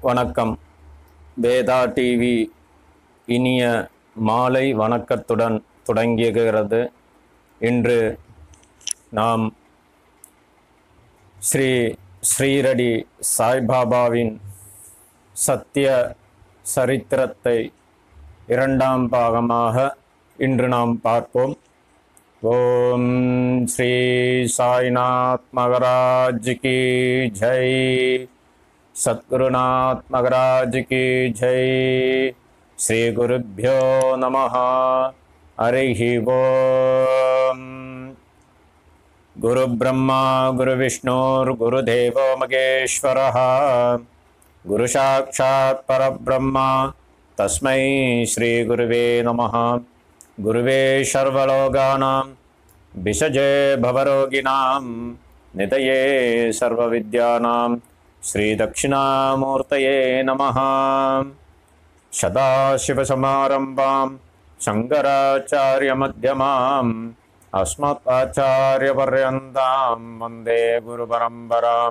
வணக்கம் வேதா டிவி இனிய மாலை வணக்கத்துடன் தொடங்குகிறது இன்று நாம் ஸ்ரீ ஸ்ரீரடி சாய்பாபாவின் சத்திய சரித்திரத்தை இரண்டாம் பாகமாக இன்று நாம் பார்ப்போம் ஓம் ஸ்ரீ சாய்நாத் மகராஜ் கி ஜெய் सद्गुरुनाथ महाराज की जय श्री गुरुभ्यो नमः हरिः ओम गुरुब्रह्मा गुरुविष्णुर्गुरुदेवो महेश्वरः गुरुसाक्षात् परब्रह्मा तस्मै श्रीगुरुवे नमः गुरुवे सर्वलोकानां विषजे भवरोगिणां निधये सर्वविद्यानां श्रीदक्षिणामूर्तये नमः सदाशिवसमारम्भां शङ्कराचार्यमध्यमाम् अस्मदाचार्यपर्यन्तां वन्दे गुरुपरम्परां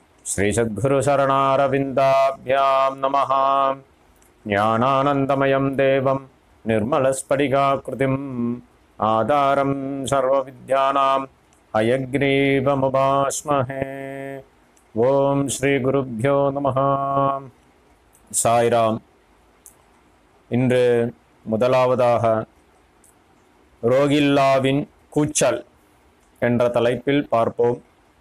श्रीसद्गुरुशरणारविन्दाभ्यां नमः ज्ञानानन्दमयं देवं निर्मलस्फटिकाकृतिम् आधारं सर्वविद्यानाम् अयग्रीवमुपास्महे ஓம் ஸ்ரீ குருப்யோ நம சாய்ராம் இன்று முதலாவதாக ரோகில்லாவின் கூச்சல் என்ற தலைப்பில் பார்ப்போம்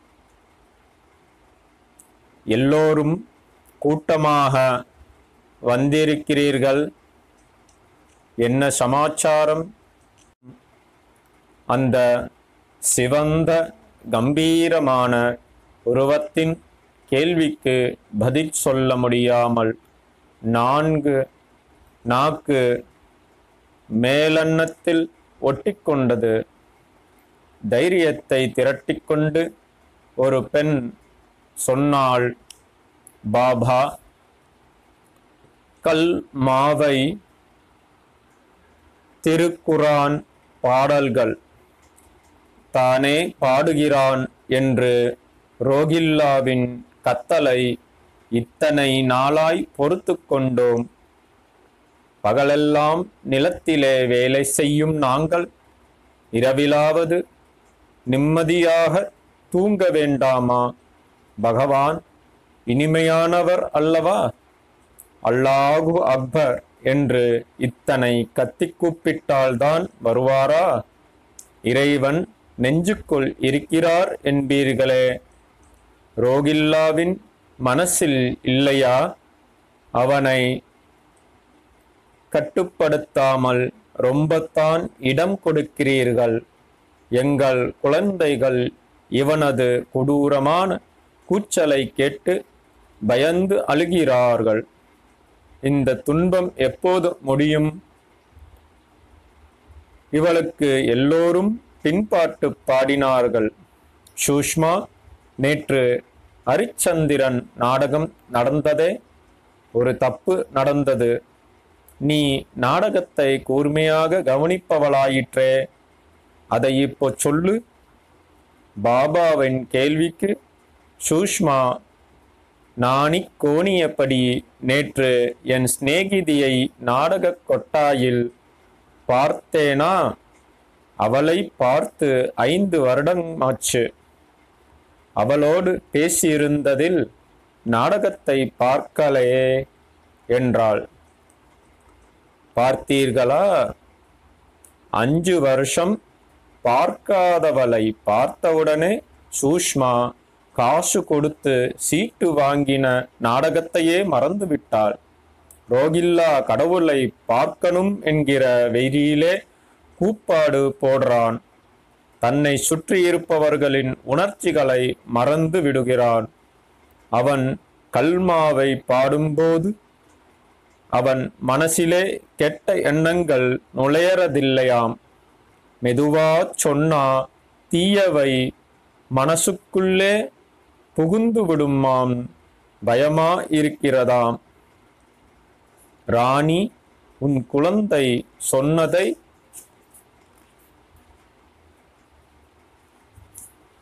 எல்லோரும் கூட்டமாக வந்திருக்கிறீர்கள் என்ன சமாச்சாரம் அந்த சிவந்த கம்பீரமான உருவத்தின் கேள்விக்கு பதில் சொல்ல முடியாமல் நான்கு நாக்கு மேலன்னத்தில் ஒட்டிக்கொண்டது தைரியத்தை திரட்டிக்கொண்டு ஒரு பெண் சொன்னாள் பாபா கல் மாவை திருக்குரான் பாடல்கள் தானே பாடுகிறான் என்று ரோகில்லாவின் கத்தலை இத்தனை நாளாய் பொறுத்து கொண்டோம் பகலெல்லாம் நிலத்திலே வேலை செய்யும் நாங்கள் இரவிலாவது நிம்மதியாக தூங்க வேண்டாமா பகவான் இனிமையானவர் அல்லவா அல்லாஹு அக்பர் என்று இத்தனை கத்தி கூப்பிட்டால்தான் வருவாரா இறைவன் நெஞ்சுக்குள் இருக்கிறார் என்பீர்களே ரோகில்லாவின் மனசில் இல்லையா அவனை கட்டுப்படுத்தாமல் ரொம்பத்தான் இடம் கொடுக்கிறீர்கள் எங்கள் குழந்தைகள் இவனது கொடூரமான கூச்சலை கேட்டு பயந்து அழுகிறார்கள் இந்த துன்பம் எப்போது முடியும் இவளுக்கு எல்லோரும் பின்பாட்டு பாடினார்கள் சுஷ்மா நேற்று ஹரிச்சந்திரன் நாடகம் நடந்ததே ஒரு தப்பு நடந்தது நீ நாடகத்தை கூர்மையாக கவனிப்பவளாயிற்றே அதை இப்போ சொல்லு பாபாவின் கேள்விக்கு சுஷ்மா நாணி கோணியபடி நேற்று என் சிநேகிதியை நாடக கொட்டாயில் பார்த்தேனா அவளை பார்த்து ஐந்து வருடமாச்சு அவளோடு பேசியிருந்ததில் நாடகத்தை பார்க்கலையே என்றாள் பார்த்தீர்களா அஞ்சு வருஷம் பார்க்காதவளை பார்த்தவுடனே சூஷ்மா காசு கொடுத்து சீட்டு வாங்கின நாடகத்தையே மறந்து விட்டாள் ரோகில்லா கடவுளை பார்க்கணும் என்கிற வெறியிலே கூப்பாடு போடுறான் தன்னை சுற்றியிருப்பவர்களின் உணர்ச்சிகளை மறந்து விடுகிறான் அவன் கல்மாவை பாடும்போது அவன் மனசிலே கெட்ட எண்ணங்கள் நுழையறதில்லையாம் மெதுவா சொன்னா தீயவை மனசுக்குள்ளே புகுந்து விடுமாம் பயமா இருக்கிறதாம் ராணி உன் குழந்தை சொன்னதை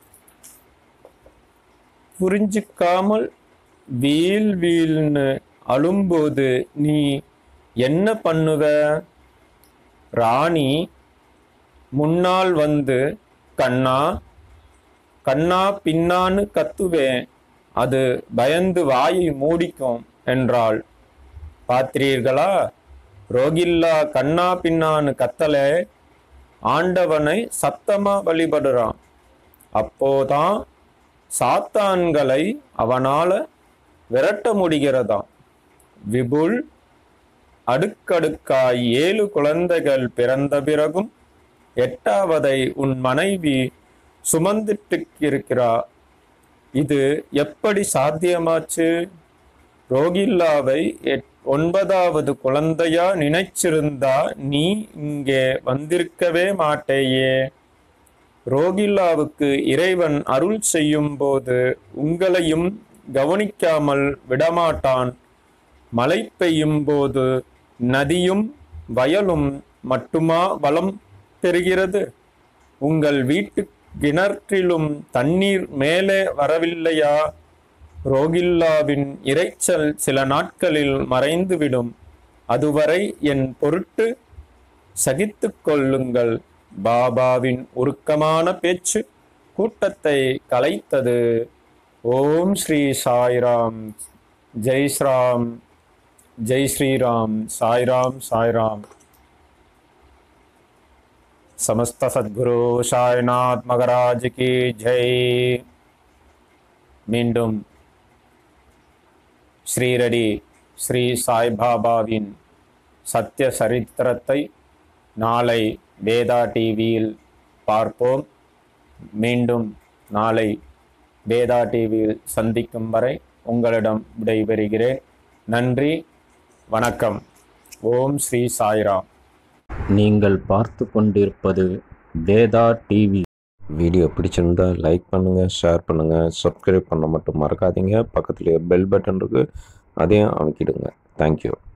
புரிஞ்சுக்காமல் வீல் வீல்னு அழும்போது நீ என்ன பண்ணுவ ராணி முன்னால் வந்து கண்ணா கண்ணா பின்னான்னு கத்துவேன் அது பயந்து வாயை மூடிக்கும் என்றாள் பார்த்தீர்களா ரோகில்லா கண்ணா பின்னான்னு கத்தலே ஆண்டவனை சத்தமா வழிபடுறான் அப்போதான் சாத்தான்களை அவனால விரட்ட முடிகிறதாம் விபுல் அடுக்கடுக்காய் ஏழு குழந்தைகள் பிறந்த பிறகும் எட்டாவதை உன் மனைவி சுமந்துட்டு இருக்கிறா இது எப்படி சாத்தியமாச்சு ரோகில்லாவை எட்- ஒன்பதாவது குழந்தையா நினைச்சிருந்தா நீ இங்கே வந்திருக்கவே மாட்டேயே ரோகில்லாவுக்கு இறைவன் அருள் செய்யும் போது உங்களையும் கவனிக்காமல் விடமாட்டான் மழை பெய்யும் போது நதியும் வயலும் மட்டுமா வளம் பெறுகிறது உங்கள் வீட்டு கிணற்றிலும் தண்ணீர் மேலே வரவில்லையா ரோகில்லாவின் இரைச்சல் சில நாட்களில் மறைந்துவிடும் அதுவரை என் பொருட்டு சகித்துக் கொள்ளுங்கள் பாபாவின் உருக்கமான பேச்சு கூட்டத்தை கலைத்தது ஓம் ஸ்ரீ சாய்ராம் ஜெய் ஸ்ராம் ஜெய் ஸ்ரீராம் சாய்ராம் சாய்ராம் समस्त सद्गुरु साईनाथ மகராஜ் கி ஜெய் மீண்டும் ஸ்ரீரடி ஸ்ரீ சாய்பாபாவின் சத்திய சரித்திரத்தை நாளை வேதா டிவியில் பார்ப்போம் மீண்டும் நாளை வேதா டிவியில் சந்திக்கும் வரை உங்களிடம் விடைபெறுகிறேன் நன்றி வணக்கம் ஓம் ஸ்ரீ சாய்ராம் நீங்கள் பார்த்து கொண்டிருப்பது வேதா டிவி வீடியோ பிடிச்சிருந்தா லைக் பண்ணுங்கள் ஷேர் பண்ணுங்கள் சப்ஸ்கிரைப் பண்ண மட்டும் மறக்காதீங்க பக்கத்துலேயே பெல் பட்டன் இருக்குது அதையும் அமைக்கிடுங்க தேங்க்யூ